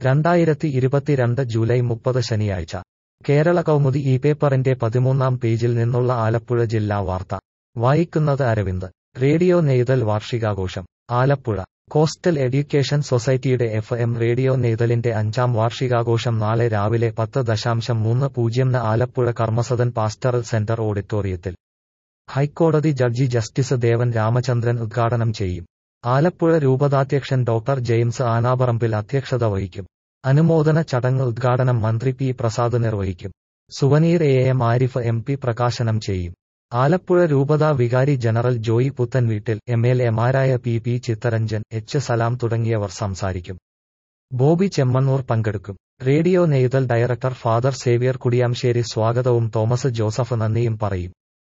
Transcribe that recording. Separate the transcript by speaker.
Speaker 1: രണ്ടായിരത്തി ഇരുപത്തിരണ്ട് ജൂലൈ മുപ്പത് ശനിയാഴ്ച കേരള കൗമുദി ഈ പേപ്പറിന്റെ പതിമൂന്നാം പേജിൽ നിന്നുള്ള ആലപ്പുഴ ജില്ലാ വാർത്ത വായിക്കുന്നത് അരവിന്ദ് റേഡിയോ നെയ്തൽ വാർഷികാഘോഷം ആലപ്പുഴ കോസ്റ്റൽ എഡ്യൂക്കേഷൻ സൊസൈറ്റിയുടെ എഫ് എം റേഡിയോ നെയ്തലിന്റെ അഞ്ചാം വാർഷികാഘോഷം നാളെ രാവിലെ പത്ത് ദശാംശം മൂന്ന് പൂജ്യംന് ആലപ്പുഴ കർമ്മസദൻ പാസ്റ്ററൽ സെന്റർ ഓഡിറ്റോറിയത്തിൽ ഹൈക്കോടതി ജഡ്ജി ജസ്റ്റിസ് ദേവൻ രാമചന്ദ്രൻ ഉദ്ഘാടനം ചെയ്യും ആലപ്പുഴ രൂപതാധ്യക്ഷൻ ഡോക്ടർ ജെയിംസ് ആനാപറമ്പിൽ അധ്യക്ഷത വഹിക്കും അനുമോദന ചടങ്ങ് ഉദ്ഘാടനം മന്ത്രി പി പ്രസാദ് നിർവഹിക്കും souvenir A M Arif M P പ്രകാശനം ചെയ്യും ആലപ്പുഴ രൂപതാ വികാരി general Joy Puthenveettil M L എമാരായ P P Chittaranjan H Salam തുടങ്ങിയവർ സംസാരിക്കും ബോബി ചെമ്മണ്ണൂർ പങ്കെടുക്കും radio Neythal director father Xavier Kudiyamsseri സ്വാഗതവും തോമസ് ജോസഫ് നന്ദിയും പറയും